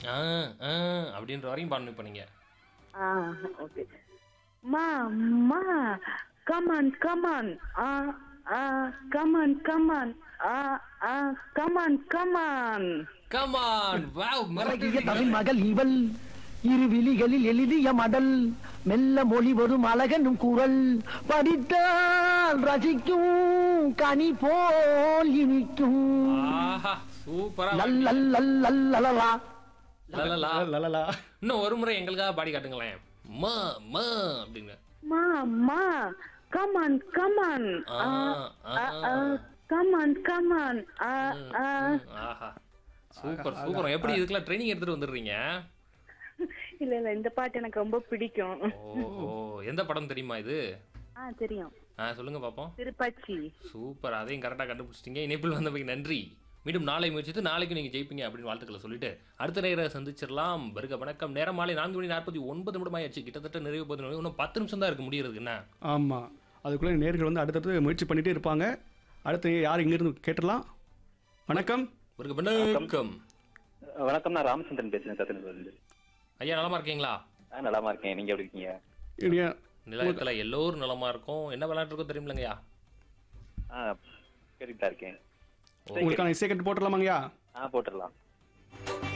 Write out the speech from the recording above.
ஆ ஆ அப்படின்ற வரையும் பாடணும் இப்போ நீங்கள் ஆ ஓகே மா மா கமான் கமான் ஆ ஆ கமான் கமான் ஆ ஆ கமான் கமான் கமான் வாவ் அழகிய தமிழ் மகள் இவள் இரு விழிகளில் எழுதிய மடல் மெல்ல மொழி வரும் அழகனும் குரல் படித்தால் ரசிக்கும் கனி போல் இனிக்கும் ஆஹா சூப்பரா லல்லல்லல்லல்லலலா. லலலா லலலா இன்னும் ஒரு முறை எங்களுக்காக பாடி காட்டுங்களேன் மா மா அப்படிங்க மா மா கமான் கமான் ஆ, ஆ ஆ. ஆ கமான் கமான் ஆ ஆ ஆஹா சூப்பர் சூப்பர் எப்படி இதுக்கெல்லாம் ட்ரைனிங் எடுத்துட்டு வந்துடுறீங்க இல்ல இல்ல இந்த பாட்டு எனக்கு ரொம்ப பிடிக்கும் ஓ எந்த படம் தெரியுமா இது ஆ தெரியும் ஆ சொல்லுங்க பாப்போம் திருப்பாச்சி சூப்பர் அதையும் கரெக்டாக கண்டுபிடிச்சிட்டீங்க இணைப்பில் வந்தமைக்கு நன்றி மீண்டும் நாளை முயற்சித்து நாளைக்கு நீங்கள் ஜெயிப்பீங்க அப்படின்னு வாழ்த்துக்களை சொல்லிட்டு அடுத்த நேர சந்திச்சிடலாம் வருக வணக்கம் நேரம் மாலை நான்கு மணி நாற்பத்தி ஒன்பது நிமிடமாயாச்சு கிட்டத்தட்ட நிறைவு போது இன்னும் பத்து நிமிஷம் தான் இருக்கு முடியறதுக்கு என்ன ஆமா அதுக்குள்ள நேர்கள் வந்து அடுத்தடுத்து முயற்சி பண்ணிட்டே இருப்பாங்க அடுத்து யார் இங்கிருந்து கேட்டுடலாம் வணக்கம் வருக வணக்கம் வணக்கம் நான் ராமச்சந்திரன் பேசுறேன் சத்தியநகர்லேருந்து ஐயா நலமா இருக்கீங்களா ஆ நலமா இருக்கேன் நீங்க எப்படி இருக்கீங்க இனிய நிலையத்துல எல்லோரும் நலமா இருக்கும் என்ன விளையாட்டு இருக்கோ தெரியுமில்லங்கய்யா ஆ கேட்டுட்டு தான் இருக்கேன் உங்களுக்கான இசை கட்டு போட்டுடலாமாங்கய்யா ஆ போட்டுடலாம்